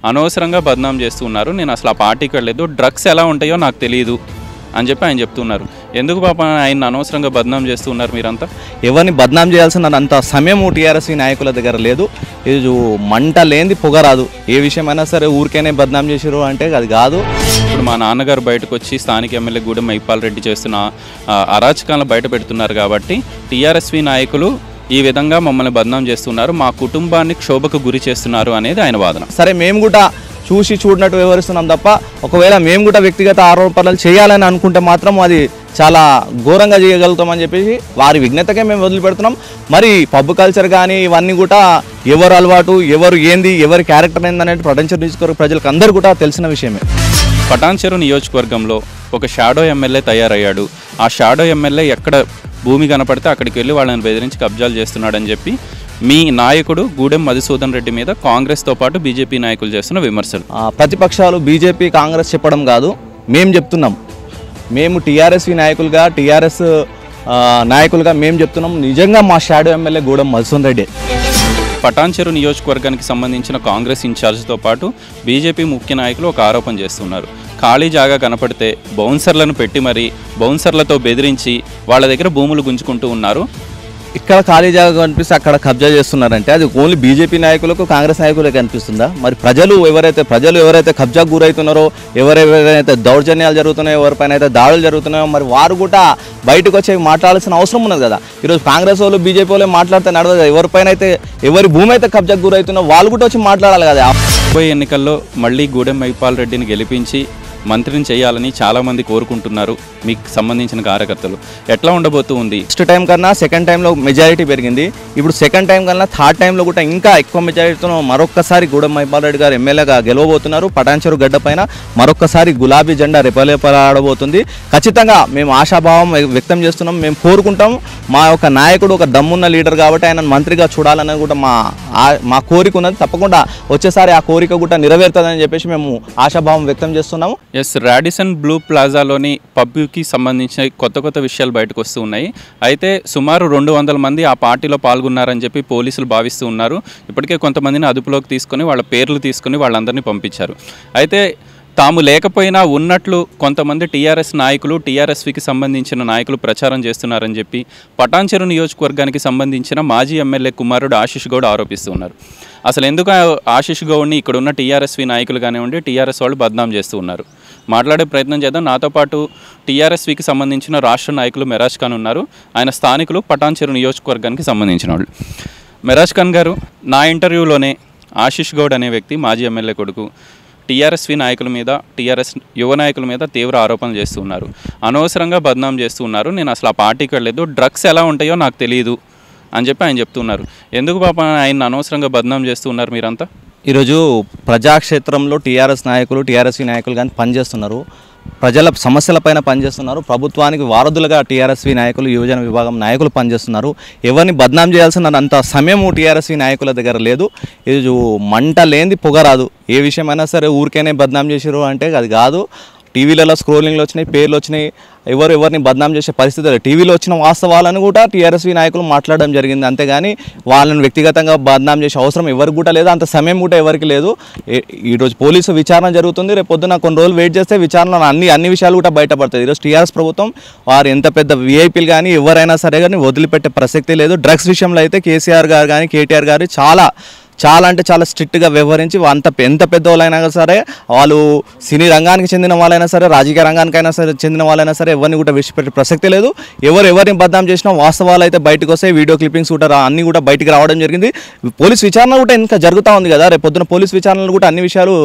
అనవసరంగా బదనాం చేస్తూ ఉన్నారు నేను అసలు ఆ పార్టీకి వెళ్ళలేదు డ్రగ్స్ ఎలా ఉంటాయో నాకు తెలియదు అని చెప్పి ఆయన చెప్తున్నారు ఎందుకు పాప ఆయన అనవసరంగా బదనాం చేస్తూ ఉన్నారు మీరంతా ఎవరిని బద్నాం చేయాల్సిన అంత సమయం టీఆర్ఎస్ నాయకుల దగ్గర లేదు ఇది మంట లేనిది పొగ రాదు ఏ విషయమైనా సరే ఊరికేనే బద్నాం చేసిరు అంటే అది కాదు ఇప్పుడు మా నాన్నగారు బయటకు వచ్చి స్థానిక ఎమ్మెల్యే గూడెం మైపాల్ రెడ్డి చేస్తున్న ఆ, అరాచకాలను బయట పెడుతున్నారు కాబట్టి టీఆర్ఎస్వి నాయకులు ఈ విధంగా మమ్మల్ని బదనాం చేస్తున్నారు మా కుటుంబాన్ని క్షోభకు గురి చేస్తున్నారు అనేది ఆయన వాదన సరే మేము కూడా చూసి చూడనట్టు వివరిస్తున్నాం తప్ప ఒకవేళ మేము కూడా వ్యక్తిగత ఆరోపణలు చేయాలని అనుకుంటే మాత్రం అది చాలా ఘోరంగా చేయగలుగుతామని చెప్పేసి వారి విఘ్నతకే మేము వదిలిపెడుతున్నాం మరి పబ్ కల్చర్ కానీ ఇవన్నీ కూడా ఎవరు అలవాటు ఎవరు ఏంది ఎవరి క్యారెక్టర్ ఏంది అనేది ప్రపంచ నియోజకవర్గ ప్రజలకు అందరూ కూడా తెలిసిన విషయమే పటాన్చెరు నియోజకవర్గంలో ఒక షాడో ఎమ్మెల్యే తయారయ్యాడు ఆ షాడో ఎమ్మెల్యే ఎక్కడ భూమి కనపడితే అక్కడికి వెళ్ళి వాళ్ళని బెదిరించి కబ్జాలు చేస్తున్నాడని చెప్పి మీ నాయకుడు గూడెం మధుసూదన్ రెడ్డి మీద కాంగ్రెస్తో పాటు బీజేపీ నాయకులు చేస్తున్న విమర్శలు ఆ, ప్రతిపక్షాలు బీజేపీ కాంగ్రెస్ చెప్పడం కాదు మేము చెప్తున్నాం మేము టీఆర్ఎస్వి నాయకులుగా టీఆర్ఎస్ నాయకులుగా మేము చెప్తున్నాం నిజంగా మా షాడో ఎమ్మెల్యే గూడెం మధుసూన్ రెడ్డి పటాన్చెరు నియోజకవర్గానికి సంబంధించిన కాంగ్రెస్ ఇన్ఛార్జ్తో పాటు బీజేపీ ముఖ్య నాయకులు ఒక ఆరోపణ చేస్తున్నారు ఖాళీ జాగా కనపడితే బౌన్సర్లను పెట్టి మరి బౌన్సర్లతో బెదిరించి వాళ్ళ దగ్గర భూములు గుంజుకుంటూ ఉన్నారు ఇక్కడ ఖాళీ జాగా కనిపిస్తే అక్కడ కబ్జా చేస్తున్నారంటే అది ఓన్లీ బీజేపీ నాయకులకు కాంగ్రెస్ నాయకులకు కనిపిస్తుందా మరి ప్రజలు ఎవరైతే ప్రజలు ఎవరైతే కబ్జాకు గురవుతున్నారో ఎవరెవరైతే దౌర్జన్యాలు జరుగుతున్నాయో ఎవరిపైన అయితే దాడులు జరుగుతున్నాయో మరి వారు కూడా బయటకు వచ్చి మాట్లాడాల్సిన అవసరం ఉన్నది కదా ఈరోజు కాంగ్రెస్ వాళ్ళు బీజేపీ వాళ్ళు మాట్లాడితే నడవదు కదా. ఎవరిపైన అయితే ఎవరి భూమి అయితే కబ్జాకు గురవుతున్నా వాళ్ళు కూడా వచ్చి మాట్లాడాలి కదా రాబోయే ఎన్నికల్లో మళ్ళీ గూడెం మైపాల్ రెడ్డిని గెలిపించి మంత్రిని చేయాలని చాలామంది కోరుకుంటున్నారు మీకు సంబంధించిన కార్యకర్తలు ఎట్లా ఉండబోతూ ఉంది ఫస్ట్ టైం కన్నా సెకండ్ టైంలో మెజారిటీ పెరిగింది ఇప్పుడు సెకండ్ టైం కన్నా థర్డ్ టైంలో కూడా ఇంకా ఎక్కువ మెజారిటీతో మరొక్కసారి గూడెం మైపాల్ రెడ్డి గారు ఎమ్మెల్యేగా గెలవబోతున్నారు పటాన్చెరు గడ్డ పైన మరొక్కసారి గులాబీ జెండా రెపలేపలాడబోతుంది ఖచ్చితంగా మేము ఆశాభావం వ్యక్తం చేస్తున్నాం మేము కోరుకుంటాం మా యొక్క నాయకుడు ఒక దమ్మున్న లీడర్ కాబట్టి ఆయన మంత్రిగా చూడాలన్నది కూడా మా ఆ- మా కోరిక ఉన్నది తప్పకుండా వచ్చేసారి ఆ కోరిక కూడా నెరవేరుతుందని చెప్పేసి మేము ఆశాభావం వ్యక్తం చేస్తున్నాము ఎస్ రాడిసన్ బ్లూ ప్లాజాలోని పబ్కి సంబంధించిన కొత్త కొత్త విషయాలు బయటకు వస్తూ ఉన్నాయి అయితే సుమారు రెండు వందల మంది ఆ పార్టీలో పాల్గొన్నారని చెప్పి పోలీసులు భావిస్తూ ఉన్నారు ఇప్పటికే కొంతమందిని అదుపులోకి తీసుకొని వాళ్ళ పేర్లు తీసుకొని వాళ్ళందరినీ పంపించారు అయితే తాము లేకపోయినా ఉన్నట్లు కొంతమంది టీఆర్ఎస్ నాయకులు టీఆర్ఎస్వికి సంబంధించిన నాయకులు ప్రచారం చేస్తున్నారని చెప్పి పటాన్చెరు నియోజకవర్గానికి సంబంధించిన మాజీ ఎమ్మెల్యే కుమారుడు ఆశిష్ గౌడ్ ఆరోపిస్తూ ఉన్నారు అసలు ఎందుకు ఆ- ఆశిష్ గౌడ్ని ఇక్కడ ఉన్న టీఆర్ఎస్వి నాయకులు కానివ్వండి టీఆర్ఎస్ వాళ్ళు బద్నాం చేస్తూ ఉన్నారు మాట్లాడే ప్రయత్నం చేద్దాం నాతో పాటు టీఆర్ఎస్వికి సంబంధించిన రాష్ట్ర నాయకులు మెరాజ్ ఖాన్ ఉన్నారు ఆయన స్థానికులు పటాన్చెరు నియోజకవర్గానికి సంబంధించిన వాళ్ళు మెరాజ్ ఖాన్ గారు నా ఇంటర్వ్యూలోనే ఆశిష్ గౌడ్ అనే వ్యక్తి మాజీ ఎమ్మెల్యే కొడుకు టీఆర్ఎస్వి నాయకుల మీద టీఆర్ఎస్ యువ నాయకుల మీద తీవ్ర ఆరోపణలు చేస్తూ ఉన్నారు అనవసరంగా బద్నాం చేస్తూ ఉన్నారు నేను అసలు ఆ పార్టీకి వెళ్ళలేదు డ్రగ్స్ ఎలా ఉంటాయో నాకు తెలియదు అని చెప్పి ఆయన చెప్తున్నారు ఎందుకు పాప ఆయన అనవసరంగా బద్నాం చేస్తూ ఉన్నారు మీరంతా ఈరోజు ప్రజాక్షేత్రంలో టీఆర్ఎస్ నాయకులు టీఆర్ఎస్వి నాయకులు కానీ పనిచేస్తున్నారు ప్రజల సమస్యలపైన పనిచేస్తున్నారు ప్రభుత్వానికి వారధులుగా టీఆర్ఎస్వి నాయకులు యువజన విభాగం నాయకులు పనిచేస్తున్నారు ఎవరిని బద్నాం చేయాల్సిన అంత సమయం టీఆర్ఎస్వి నాయకుల దగ్గర లేదు ఇది మంట లేనిది పొగ రాదు ఏ విషయమైనా సరే ఊరికేనే బద్నాం చేసిరు అంటే అది కాదు టీవీలలో స్క్రోలింగ్లు వచ్చినాయి పేర్లు వచ్చినాయి ఎవరు ఎవరిని బద్నాం చేసే పరిస్థితి లేదు టీవీలో వచ్చిన వాస్తవాలను కూడా టీఆర్ఎస్వి నాయకులు మాట్లాడడం జరిగింది అంతేగాని వాళ్ళని వ్యక్తిగతంగా బద్నాం చేసే అవసరం ఎవరికి కూడా లేదు అంత సమయం కూడా ఎవరికి లేదు ఏ- ఈరోజు పోలీసు విచారణ జరుగుతుంది రేపు పొద్దున కొన్ని రోజులు వెయిట్ చేస్తే విచారణలో అన్ని అన్ని విషయాలు కూడా బయటపడతాయి ఈరోజు టీఆర్ఎస్ ప్రభుత్వం వారు ఎంత పెద్ద విఐపీలు కానీ ఎవరైనా సరే కానీ వదిలిపెట్టే ప్రసక్తి లేదు డ్రగ్స్ విషయంలో అయితే కేసీఆర్ గారు కానీ కేటీఆర్ గారు చాలా చాలా అంటే చాలా స్ట్రిక్ట్గా వ్యవహరించి అంత ఎంత పెద్దవాళ్ళైనా సరే వాళ్ళు సినీ రంగానికి చెందిన వాళ్ళైనా సరే రాజకీయ రంగానికైనా సరే చెందిన వాళ్ళైనా సరే ఎవరిని కూడా విడిచిపెట్టే ప్రసక్తి లేదు ఎవరు ఎవరిని బద్నాం చేసినా వాస్తవాలు అయితే బయటకు వస్తాయి వీడియో క్లిప్పింగ్స్ కూడా రా- అన్ని కూడా బయటికి రావడం జరిగింది పోలీస్ విచారణ కూడా ఇంకా జరుగుతూ ఉంది కదా రేపు పొద్దున పోలీస్ విచారణలు కూడా అన్ని విషయాలు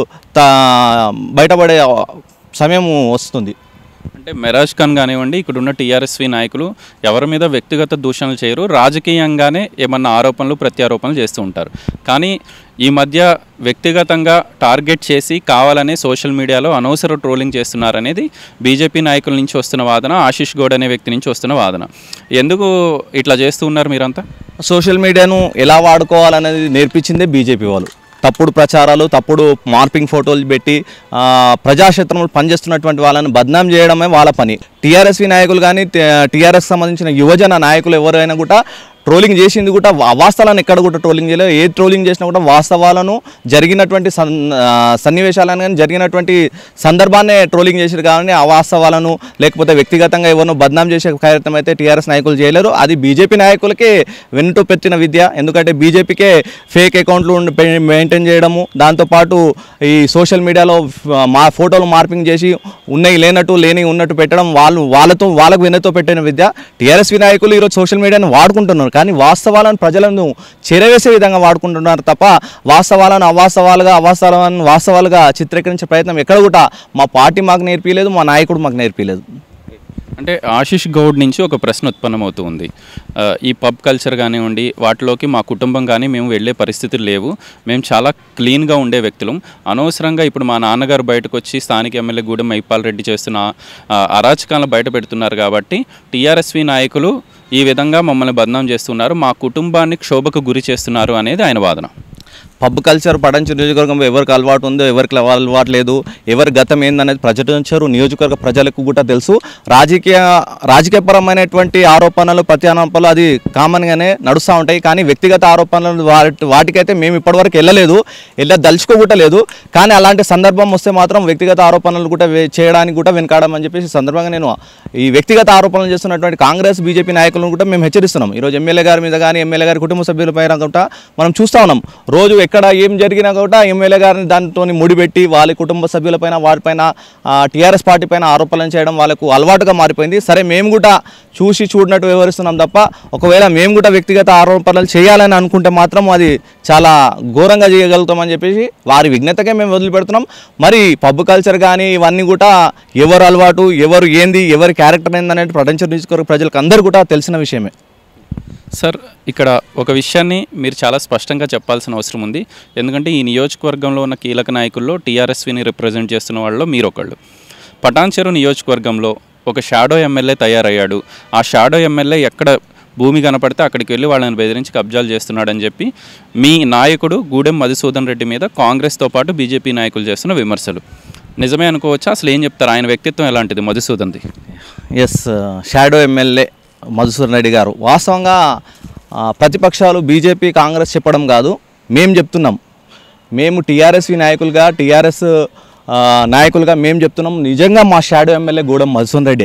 తా- బయటపడే సమయం వస్తుంది అంటే మెరాజ్ ఖాన్ కానివ్వండి ఇక్కడ ఉన్న టీఆర్ఎస్వి నాయకులు ఎవరి మీద వ్యక్తిగత దూషణలు చేయరు రాజకీయంగానే ఏమన్నా ఆరోపణలు ప్రత్యారోపణలు చేస్తూ ఉంటారు కానీ ఈ మధ్య వ్యక్తిగతంగా టార్గెట్ చేసి కావాలనే సోషల్ మీడియాలో అనవసర ట్రోలింగ్ చేస్తున్నారనేది బీజేపీ నాయకుల నుంచి వస్తున్న వాదన ఆశిష్ గౌడ్ అనే వ్యక్తి నుంచి వస్తున్న వాదన ఎందుకు ఇట్లా చేస్తూ ఉన్నారు మీరంతా సోషల్ మీడియాను ఎలా వాడుకోవాలనేది నేర్పించిందే బీజేపీ వాళ్ళు తప్పుడు ప్రచారాలు తప్పుడు మార్పింగ్ ఫోటోలు పెట్టి ఆ, ప్రజాక్షేత్రంలో పనిచేస్తున్నటువంటి వాళ్ళని బద్నాం చేయడమే వాళ్ళ పని టీఆర్ఎస్వి నాయకులు కానీ టీఆర్ఎస్ సంబంధించిన యువజన నాయకులు ఎవరైనా కూడా ట్రోలింగ్ చేసింది కూడా వా- వాస్తవాలను ఎక్కడ కూడా ట్రోలింగ్ చేయలేదు ఏ ట్రోలింగ్ చేసినా కూడా వాస్తవాలను జరిగినటువంటి సన్ ఆ, సన్నివేశాలను కానీ జరిగినటువంటి సందర్భాన్నే ట్రోలింగ్ చేసారు కానీ అవాస్తవాలను లేకపోతే వ్యక్తిగతంగా ఎవరినో బద్నాం చేసే కార్యక్రమం అయితే టీఆర్ఎస్ నాయకులు చేయలేరు అది బీజేపీ నాయకులకే వెన్నుతో పెట్టిన విద్య ఎందుకంటే బీజేపీకే ఫేక్ అకౌంట్లు ఉండి పె- మెయింటైన్ చేయడము దాంతోపాటు ఈ సోషల్ మీడియాలో ఫ- మా ఫోటోలు మార్పింగ్ చేసి ఉన్నాయి లేనట్టు లేని ఉన్నట్టు పెట్టడం వాళ్ళు వాళ్ళతో వాళ్ళకు వెన్నతో పెట్టిన విద్య టీఆర్ఎస్ నాయకులు ఈరోజు సోషల్ మీడియాను వాడుకుంటున్నారు కానీ వాస్తవాలను ప్రజలను చేరవేసే విధంగా వాడుకుంటున్నారు తప్ప వాస్తవాలను అవాస్తవాలుగా అవాస్తవాలను వాస్తవాలుగా చిత్రీకరించే ప్రయత్నం ఎక్కడ కూడా మా పార్టీ మాకు నేర్పించలేదు మా నాయకుడు మాకు నేర్పించలేదు అంటే ఆశిష్ గౌడ్ నుంచి ఒక ప్రశ్న ఉత్పన్నమవుతూ ఉంది ఆ, ఈ పబ్ కల్చర్ కానివ్వండి వాటిలోకి మా కుటుంబం కానీ మేము వెళ్ళే పరిస్థితులు లేవు మేము చాలా క్లీన్గా ఉండే వ్యక్తులం అనవసరంగా ఇప్పుడు మా నాన్నగారు బయటకు వచ్చి స్థానిక ఎమ్మెల్యే గూడెం మైపాల్ రెడ్డి చేస్తున్న ఆ, అరాచకాలను బయట పెడుతున్నారు కాబట్టి టీఆర్ఎస్వి నాయకులు ఈ విధంగా మమ్మల్ని బదనాం చేస్తున్నారు మా కుటుంబాన్ని క్షోభకు గురి చేస్తున్నారు అనేది ఆయన వాదన పబ్ కల్చర్ పడంచి నియోజకవర్గంలో ఎవరికి అలవాటు ఉందో ఎవరికి అలవాటు లేదు ఎవరి గతం ఏందనేది ప్రచురించారు నియోజకవర్గ ప్రజలకు కూడా తెలుసు రాజకీయ రాజకీయపరమైనటువంటి ఆరోపణలు ప్రత్యారోపణలు అది కామన్గానే నడుస్తూ ఉంటాయి కానీ వ్యక్తిగత ఆరోపణలు వాటి వాటికైతే మేము ఇప్పటివరకు వెళ్ళలేదు వెళ్ళ దలుచుకోకూడలేదు కానీ అలాంటి సందర్భం వస్తే మాత్రం వ్యక్తిగత ఆరోపణలు కూడా వే- చేయడానికి కూడా వెనకాడమని అని చెప్పేసి ఈ సందర్భంగా నేను ఈ వ్యక్తిగత ఆరోపణలు చేస్తున్నటువంటి కాంగ్రెస్ బీజేపీ నాయకులను కూడా మేము హెచ్చరిస్తున్నాం ఈరోజు ఎమ్మెల్యే గారి మీద కానీ ఎమ్మెల్యే గారి కుటుంబ సభ్యులపైన కూడా మనం చూస్తూ ఉన్నాం రోజు ఎక్కడ ఏం జరిగినా కూడా ఎమ్మెల్యే గారిని దాంతో ముడిపెట్టి వాళ్ళ కుటుంబ సభ్యులపైన వారిపైన టీఆర్ఎస్ పార్టీ పైన ఆరోపణలు చేయడం వాళ్ళకు అలవాటుగా మారిపోయింది సరే మేము కూడా చూసి చూడనట్టు వ్యవహరిస్తున్నాం తప్ప ఒకవేళ మేము కూడా వ్యక్తిగత ఆరోపణలు చేయాలని అనుకుంటే మాత్రం అది చాలా ఘోరంగా చేయగలుగుతామని చెప్పేసి వారి విఘ్నతకే మేము వదిలిపెడుతున్నాం మరి పబ్ కల్చర్ కానీ ఇవన్నీ కూడా ఎవరు అలవాటు ఎవరు ఏంది ఎవరి క్యారెక్టర్ ఏందనేది ప్రపంచ నియోజకవర్గ ప్రజలకు అందరూ కూడా తెలిసిన విషయమే సార్ ఇక్కడ ఒక విషయాన్ని మీరు చాలా స్పష్టంగా చెప్పాల్సిన అవసరం ఉంది ఎందుకంటే ఈ నియోజకవర్గంలో ఉన్న కీలక నాయకుల్లో టీఆర్ఎస్విని రిప్రజెంట్ చేస్తున్న వాళ్ళలో మీరు ఒకళ్ళు పటాన్చెరు నియోజకవర్గంలో ఒక షాడో ఎమ్మెల్యే తయారయ్యాడు ఆ షాడో ఎమ్మెల్యే ఎక్కడ భూమి కనపడితే అక్కడికి వెళ్ళి వాళ్ళని బెదిరించి కబ్జాలు చేస్తున్నాడని చెప్పి మీ నాయకుడు గూడెం మధుసూదన్ రెడ్డి మీద కాంగ్రెస్తో పాటు బీజేపీ నాయకులు చేస్తున్న విమర్శలు నిజమే అనుకోవచ్చా అసలు ఏం చెప్తారు ఆయన వ్యక్తిత్వం ఎలాంటిది మధుసూదన్ది yes shadow MLA Madhusudan Reddy గారు వాస్తవంగా ఆ, ప్రతిపక్షాలు బీజేపీ కాంగ్రెస్ చెప్పడం కాదు మేము చెప్తున్నాం మేము టీఆర్ఎస్వి నాయకులుగా టీఆర్ఎస్ నాయకులుగా మేము చెప్తున్నాం నిజంగా మా షాడో ఎమ్మెల్యే గూడెం మధుసూదన్ రెడ్డి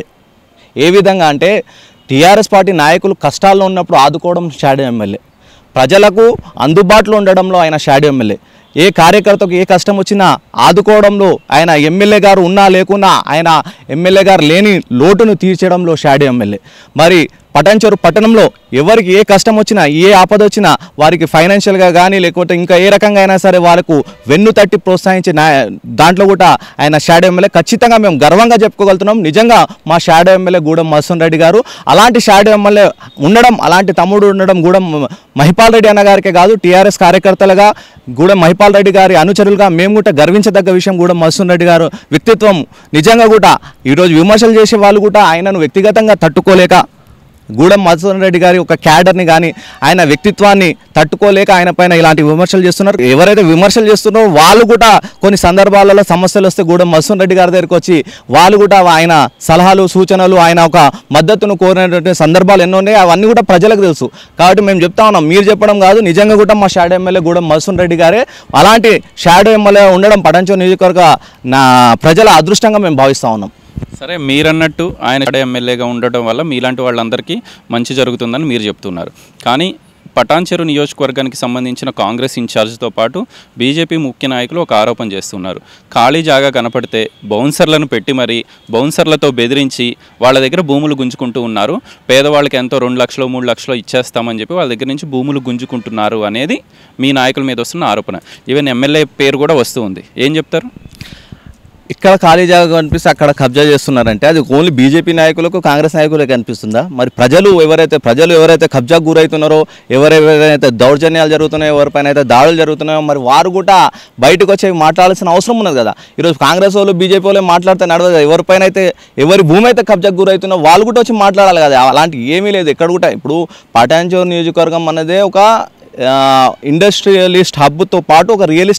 ఏ విధంగా అంటే టీఆర్ఎస్ పార్టీ నాయకులు కష్టాల్లో ఉన్నప్పుడు ఆదుకోవడం షాడో ఎమ్మెల్యే ప్రజలకు అందుబాటులో ఉండడంలో ఆయన షాడో ఎమ్మెల్యే ఏ కార్యకర్తకు ఏ కష్టం వచ్చినా ఆదుకోవడంలో ఆయన ఎమ్మెల్యే గారు ఉన్నా లేకున్నా ఆయన ఎమ్మెల్యే గారు లేని లోటును తీర్చడంలో షాడో ఎమ్మెల్యే మరి పటంచెరు పట్టణంలో ఎవరికి ఏ కష్టం వచ్చినా ఏ ఆపద వచ్చినా వారికి ఫైనాన్షియల్గా కానీ లేకపోతే ఇంకా ఏ రకంగా అయినా సరే వాళ్ళకు వెన్ను తట్టి ప్రోత్సహించే నా దాంట్లో కూడా ఆయన షాడో ఎమ్మెల్యే ఖచ్చితంగా మేము గర్వంగా చెప్పుకోగలుగుతున్నాం నిజంగా మా షాడో ఎమ్మెల్యే గూడెం మసూన్ రెడ్డి గారు అలాంటి షాడో ఎమ్మెల్యే ఉండడం అలాంటి తమ్ముడు ఉండడం గూడెం మహిపాల్ రెడ్డి అన్న గారికే కాదు టీఆర్ఎస్ కార్యకర్తలుగా గూడెం మహిపాల్ రెడ్డి గారి అనుచరులుగా మేము కూడా గర్వించదగ్గ విషయం కూడా మసూన్ రెడ్డి గారు వ్యక్తిత్వం నిజంగా కూడా ఈరోజు విమర్శలు చేసే వాళ్ళు కూడా ఆయనను వ్యక్తిగతంగా తట్టుకోలేక గూడెం మధుసూదన్ రెడ్డి గారి ఒక క్యాడర్ని కానీ ఆయన వ్యక్తిత్వాన్ని తట్టుకోలేక ఆయన పైన ఇలాంటి విమర్శలు చేస్తున్నారు ఎవరైతే విమర్శలు చేస్తున్నారో వాళ్ళు కూడా కొన్ని సందర్భాలలో సమస్యలు వస్తే గూడెం మధుసూదన్ రెడ్డి గారి దగ్గరికి వచ్చి వాళ్ళు కూడా ఆయన సలహాలు సూచనలు ఆయన ఒక మద్దతును కోరినటువంటి సందర్భాలు ఎన్నో ఉన్నాయి అవన్నీ కూడా ప్రజలకు తెలుసు కాబట్టి మేము చెప్తా ఉన్నాం మీరు చెప్పడం కాదు నిజంగా కూడా మా షాడో ఎమ్మెల్యే గూడెం మధుసూదన్ రెడ్డి గారే అలాంటి షాడో ఎమ్మెల్యే ఉండడం పటంచో నియోజకవర్గ నా ప్రజల అదృష్టంగా మేము భావిస్తూ ఉన్నాం సరే మీరన్నట్టు ఆయన ఇక్కడ ఎమ్మెల్యేగా ఉండటం వల్ల మీలాంటి వాళ్ళందరికీ మంచి జరుగుతుందని మీరు చెప్తున్నారు కానీ పటాన్చెరు నియోజకవర్గానికి సంబంధించిన కాంగ్రెస్ ఇన్ఛార్జ్తో పాటు బీజేపీ ముఖ్య నాయకులు ఒక ఆరోపణ చేస్తున్నారు ఖాళీ జాగా కనపడితే బౌన్సర్లను పెట్టి మరి బౌన్సర్లతో బెదిరించి వాళ్ళ దగ్గర భూములు గుంజుకుంటూ ఉన్నారు పేదవాళ్ళకి ఎంతో రెండు లక్షలు మూడు లక్షలు ఇచ్చేస్తామని చెప్పి వాళ్ళ దగ్గర నుంచి భూములు గుంజుకుంటున్నారు అనేది మీ నాయకుల మీద వస్తున్న ఆరోపణ ఈవెన్ ఎమ్మెల్యే పేరు కూడా వస్తూ ఉంది ఏం చెప్తారు ఇక్కడ ఖాళీ జాగా కనిపిస్తే అక్కడ కబ్జా చేస్తున్నారంటే అది ఓన్లీ బీజేపీ నాయకులకు కాంగ్రెస్ నాయకులకు కనిపిస్తుందా మరి ప్రజలు ఎవరైతే ప్రజలు ఎవరైతే కబ్జా గురవుతున్నారో ఎవరెవరైతే దౌర్జన్యాలు జరుగుతున్నాయో ఎవరిపైన అయితే దాడులు జరుగుతున్నాయో మరి వారు కూడా బయటకు వచ్చి మాట్లాడాల్సిన అవసరం ఉన్నది కదా ఈరోజు కాంగ్రెస్ వాళ్ళు బీజేపీ వాళ్ళు మాట్లాడితే నడవదు కదా ఎవరిపైన అయితే ఎవరి భూమి అయితే కబ్జాకు గురవుతున్నా వాళ్ళు కూడా వచ్చి మాట్లాడాలి కదా అలాంటి ఏమీ లేదు ఎక్కడ కూడా ఇప్పుడు పటాన్చోర్ నియోజకవర్గం అన్నదే ఒక ఇండస్ట్రియలిస్ట్ హబ్తో పాటు ఒక రియల్ ఎస్టేట్ హబ్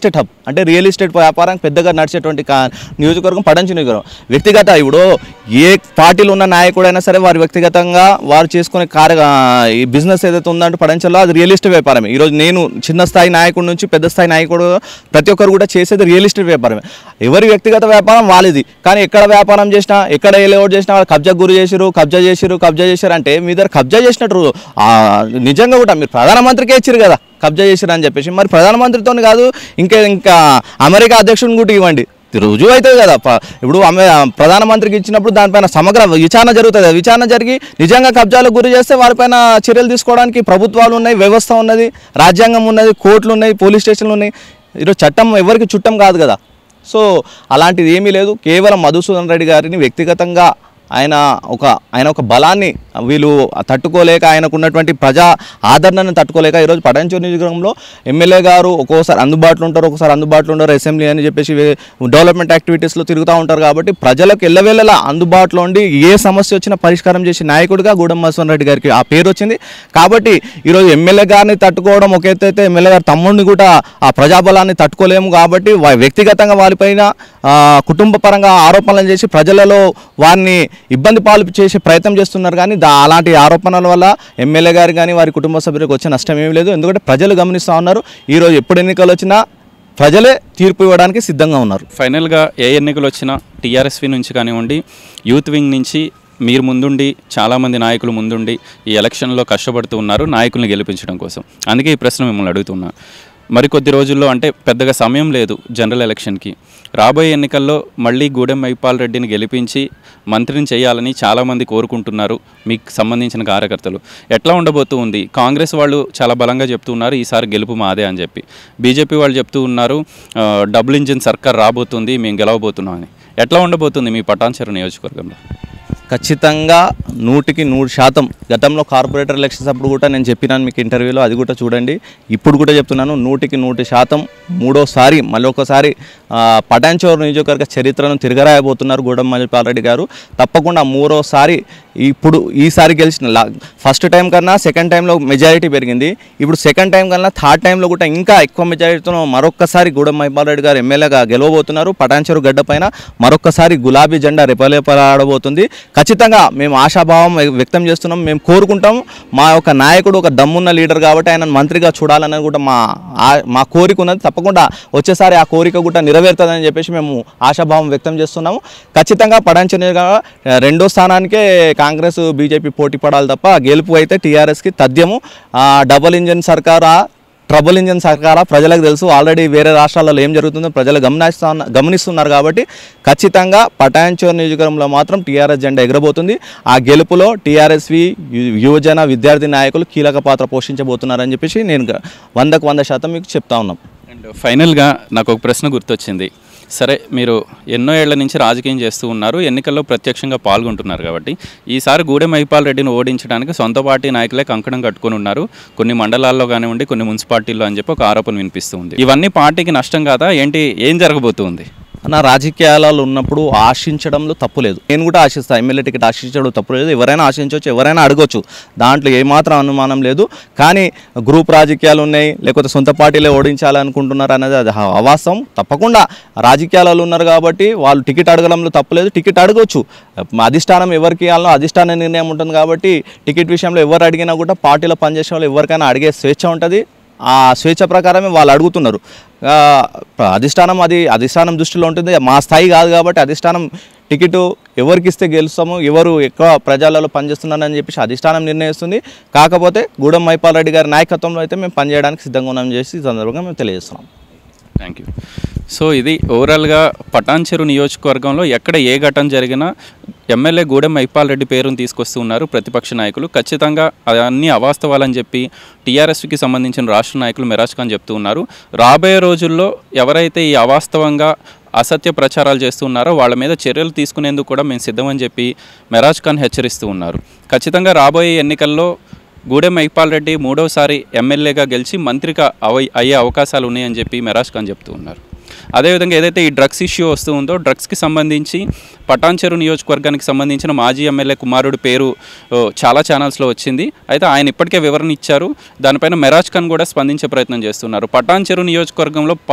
అంటే రియల్ ఎస్టేట్ వ్యాపారం పెద్దగా నడిచేటువంటి కా- నియోజకవర్గం పడంచి నియోజకవర్గం వ్యక్తిగత ఇప్పుడు ఏ పార్టీలో ఉన్న నాయకుడైనా సరే వారు వ్యక్తిగతంగా వారు చేసుకునే కార్య ఆ, ఈ బిజినెస్ ఏదైతే ఉందంటే పడంచల్లో అది రియల్ ఎస్టేట్ వ్యాపారమే ఈరోజు నేను చిన్న స్థాయి నాయకుడి నుంచి పెద్ద స్థాయి నాయకుడు ప్రతి ఒక్కరు కూడా చేసేది రియల్ ఎస్టేట్ వ్యాపారమే ఎవరి వ్యక్తిగత వ్యాపారం వాళ్ళది కానీ ఎక్కడ వ్యాపారం చేసినా ఎక్కడ ఏ లేఅవుట్ చేసినా వాళ్ళు కబ్జా గురి చేసిరు కబ్జా చేసిరు కబ్జా చేసిరు అంటే మీ దగ్గర కబ్జా చేసినట్టు ఆ, నిజంగా కూడా మీరు ప్రధానమంత్రికే ఇచ్చారు కదా కబ్జా చేసిరు అని చెప్పేసి మరి ప్రధానమంత్రితో కాదు ఇంకా ఇంకా అమెరికా అధ్యక్షుడిని కూడా ఇవ్వండి రుజువు అవుతుంది కదా ప- ఇప్పుడు ఆమె ప్రధానమంత్రికి ఇచ్చినప్పుడు దానిపైన సమగ్ర విచారణ జరుగుతుంది కదా. విచారణ జరిగి నిజంగా కబ్జాలకు గురి చేస్తే వారిపైన చర్యలు తీసుకోవడానికి ప్రభుత్వాలు ఉన్నాయి వ్యవస్థ ఉన్నది రాజ్యాంగం ఉన్నది కోర్టులు ఉన్నాయి పోలీస్ స్టేషన్లు ఉన్నాయి ఈరోజు చట్టం ఎవరికి చుట్టం కాదు కదా సో అలాంటిది ఏమీ లేదు కేవలం మధుసూదన్ రెడ్డి గారిని వ్యక్తిగతంగా ఆయన ఒక ఆయన ఒక బలాన్ని వీళ్ళు తట్టుకోలేక ఆయనకు ఉన్నటువంటి ప్రజా ఆదరణను తట్టుకోలేక ఈరోజు పటాన్చూరు నియోజకవర్గంలో ఎమ్మెల్యే గారు ఒక్కోసారి అందుబాటులో ఉంటారు ఒకసారి అందుబాటులో ఉంటారు అసెంబ్లీ అని చెప్పేసి వే- డెవలప్మెంట్ యాక్టివిటీస్లో తిరుగుతూ ఉంటారు కాబట్టి ప్రజలకు ఎల్లవేళలా అందుబాటులో ఉండి ఏ సమస్య వచ్చినా పరిష్కారం చేసే నాయకుడిగా గూడెం మధుసూదన్ రెడ్డి గారికి ఆ పేరు వచ్చింది కాబట్టి ఈరోజు ఎమ్మెల్యే గారిని తట్టుకోవడం ఒక ఎత్తు అయితే ఎమ్మెల్యే గారి తమ్ముడిని కూడా ఆ ప్రజాబలాన్ని తట్టుకోలేము కాబట్టి వా- వ్యక్తిగతంగా వారిపైన ఆ, కుటుంబ పరంగా ఆరోపణలు చేసి ప్రజలలో వారిని ఇబ్బంది పాలు చేసే ప్రయత్నం చేస్తున్నారు కానీ దా అలాంటి ఆరోపణల వల్ల ఎమ్మెల్యే గారు కానీ వారి కుటుంబ సభ్యులకు వచ్చే నష్టం ఏమీ లేదు ఎందుకంటే ప్రజలు గమనిస్తూ ఉన్నారు ఈరోజు ఎప్పుడు ఎన్నికలు వచ్చినా ప్రజలే తీర్పు ఇవ్వడానికి సిద్ధంగా ఉన్నారు ఫైనల్గా ఏ ఎన్నికలు వచ్చినా టీఆర్ఎస్వి నుంచి కానివ్వండి యూత్ వింగ్ నుంచి మీరు ముందుండి చాలామంది నాయకులు ముందుండి ఈ ఎలక్షన్లో కష్టపడుతూ ఉన్నారు నాయకుల్ని గెలిపించడం కోసం అందుకే ఈ ప్రశ్న మిమ్మల్ని అడుగుతున్నా మరికొద్ది రోజుల్లో అంటే పెద్దగా సమయం లేదు జనరల్ ఎలక్షన్కి రాబోయే ఎన్నికల్లో మళ్ళీ గూడెం మైపాల్ రెడ్డిని గెలిపించి మంత్రిని చేయాలని చాలామంది కోరుకుంటున్నారు మీకు సంబంధించిన కార్యకర్తలు ఎట్లా ఉండబోతూ ఉంది కాంగ్రెస్ వాళ్ళు చాలా బలంగా చెప్తూ ఉన్నారు ఈసారి గెలుపు మాదే అని చెప్పి బీజేపీ వాళ్ళు చెప్తూ ఉన్నారు ఆ, డబుల్ ఇంజిన్ సర్కార్ రాబోతుంది మేము గెలవబోతున్నాం అని ఎట్లా ఉండబోతుంది మీ పటాన్చెరు నియోజకవర్గంలో ఖచ్చితంగా నూటికి నూరు శాతం గతంలో కార్పొరేటర్ ఎలక్షన్స్ అప్పుడు కూడా నేను చెప్పినాను మీకు ఇంటర్వ్యూలో అది కూడా చూడండి ఇప్పుడు కూడా చెప్తున్నాను నూటికి నూటి శాతం మూడోసారి మళ్ళీ ఒకసారి ఆ, పటాన్చోరు నియోజకవర్గ చరిత్రను తిరగరాయబోతున్నారు గూడెం మల్లిపాలరెడ్డి గారు తప్పకుండా మూడోసారి ఇప్పుడు ఈసారి గెలిచిన లా ఫస్ట్ టైం కన్నా సెకండ్ టైంలో మెజారిటీ పెరిగింది ఇప్పుడు సెకండ్ టైం కన్నా థర్డ్ టైంలో కూడా ఇంకా ఎక్కువ మెజారిటీతో మరొక్కసారి గూడెం మైపాలరెడ్డి గారు ఎమ్మెల్యేగా గెలవబోతున్నారు పటాన్చెరు గడ్డ పైన మరొక్కసారి గులాబీ జెండా రెపరెపలాడబోతుంది ఖచ్చితంగా మేము ఆశాభావం వ్యక్తం చేస్తున్నాం మేము కోరుకుంటాం మా యొక్క నాయకుడు ఒక దమ్మున్న లీడర్ కాబట్టి ఆయన మంత్రిగా చూడాలని కూడా మా ఆ- మా కోరిక ఉన్నది తప్పకుండా వచ్చేసారి ఆ కోరిక కూడా నెరవేరుతుందని చెప్పేసి మేము ఆశాభావం వ్యక్తం చేస్తున్నాము ఖచ్చితంగా పడంచనిగా రెండో స్థానానికే కాంగ్రెస్ బీజేపీ పోటీ పడాలి తప్ప గెలుపు అయితే టీఆర్ఎస్కి తథ్యము ఆ, డబుల్ ఇంజన్ సర్కారా ట్రబుల్ ఇంజన్ సర్కారా ప్రజలకు తెలుసు ఆల్రెడీ వేరే రాష్ట్రాలలో ఏం జరుగుతుందో ప్రజలు గమనిస్తా గమనిస్తున్నారు కాబట్టి ఖచ్చితంగా పటాన్చోర్ నియోజకవర్గంలో మాత్రం టీఆర్ఎస్ జెండా ఎగరబోతుంది ఆ గెలుపులో టీఆర్ఎస్వి యువజన విద్యార్థి నాయకులు కీలక పాత్ర పోషించబోతున్నారని చెప్పేసి నేను గ- వందకు వంద శాతం మీకు చెప్తా ఉన్నాం అండ్ ఫైనల్గా నాకు ఒక ప్రశ్న గుర్తొచ్చింది సరే మీరు ఎన్నో ఏళ్ల నుంచి రాజకీయం చేస్తూ ఉన్నారు ఎన్నికల్లో ప్రత్యక్షంగా పాల్గొంటున్నారు కాబట్టి ఈసారి గూడెం మైపాల్ రెడ్డిని ఓడించడానికి సొంత పార్టీ నాయకులే కంకణం కట్టుకొని ఉన్నారు కొన్ని మండలాల్లో కానివ్వండి కొన్ని మున్సిపాలిటీల్లో అని చెప్పి ఒక ఆరోపణ వినిపిస్తుంది ఇవన్నీ పార్టీకి నష్టం కాదా ఏంటి ఏం జరగబోతుంది అన్న రాజకీయాలలో ఉన్నప్పుడు ఆశించడంలో తప్పు లేదు నేను కూడా ఆశిస్తాను ఎమ్మెల్యే టికెట్ ఆశించడం తప్పు లేదు ఎవరైనా ఆశించవచ్చు ఎవరైనా అడగొచ్చు దాంట్లో ఏమాత్రం అనుమానం లేదు కానీ గ్రూప్ రాజకీయాలు ఉన్నాయి లేకపోతే సొంత పార్టీలే ఓడించాలనుకుంటున్నారు అనేది అది హ- అవాస్తవం తప్పకుండా రాజకీయాలలో ఉన్నారు కాబట్టి వాళ్ళు టికెట్ అడగడంలో తప్పులేదు టికెట్ అడగొచ్చు అధిష్టానం ఎవరికి ఇవ్వాలనో అధిష్టాన నిర్ణయం ఉంటుంది కాబట్టి టికెట్ విషయంలో ఎవరు అడిగినా కూడా పార్టీలో పనిచేసే వాళ్ళు ఎవరికైనా అడిగే స్వేచ్ఛ ఉంటుంది ఆ స్వేచ్ఛ ప్రకారమే వాళ్ళు అడుగుతున్నారు ఆ, అధిష్టానం అది అధిష్టానం దృష్టిలో ఉంటుంది మా స్థాయి కాదు కాబట్టి అధిష్టానం టికెట్ ఎవరికి ఇస్తే గెలుస్తాము ఎవరు ఎక్కువ ప్రజలలో పనిచేస్తున్నారని చెప్పేసి అధిష్టానం నిర్ణయిస్తుంది కాకపోతే గూడెం మైపాల్ రెడ్డి గారి నాయకత్వంలో అయితే మేము పనిచేయడానికి సిద్ధంగా ఉన్నామని చేసి ఈ సందర్భంగా మేము తెలియజేస్తున్నాం థ్యాంక్ యూ సో ఇది ఓవరాల్గా పటాన్చెరు నియోజకవర్గంలో ఎక్కడ ఏ ఘటన జరిగినా ఎమ్మెల్యే గూడెం మైపాల్ రెడ్డి పేరును తీసుకొస్తూ ఉన్నారు ప్రతిపక్ష నాయకులు ఖచ్చితంగా అన్ని అవాస్తవాలని చెప్పి టీఆర్ఎస్కి సంబంధించిన రాష్ట్ర నాయకులు మెరాజ్ ఖాన్ చెప్తూ ఉన్నారు రాబోయే రోజుల్లో ఎవరైతే ఈ అవాస్తవంగా అసత్య ప్రచారాలు చేస్తున్నారో వాళ్ళ మీద చర్యలు తీసుకునేందుకు కూడా మేము సిద్ధమని చెప్పి మెరాజ్ ఖాన్ హెచ్చరిస్తూ ఉన్నారు ఖచ్చితంగా రాబోయే ఎన్నికల్లో గూడెం మైపాల్ రెడ్డి మూడోసారి ఎమ్మెల్యేగా గెలిచి మంత్రిగా అవ అయ్యే అవకాశాలు ఉన్నాయని చెప్పి మెరాజ్ ఖాన్ చెప్తూ ఉన్నారు అదేవిధంగా ఏదైతే ఈ డ్రగ్స్ ఇష్యూ వస్తూ ఉందో డ్రగ్స్కి సంబంధించి పటాన్చెరు నియోజకవర్గానికి సంబంధించిన మాజీ ఎమ్మెల్యే కుమారుడు పేరు ఓ, చాలా ఛానల్స్లో వచ్చింది అయితే ఆయన ఇప్పటికే వివరణ ఇచ్చారు దానిపైన మెరాజ్ ఖాన్ కూడా స్పందించే ప్రయత్నం చేస్తున్నారు పటాన్చెరు నియోజకవర్గంలో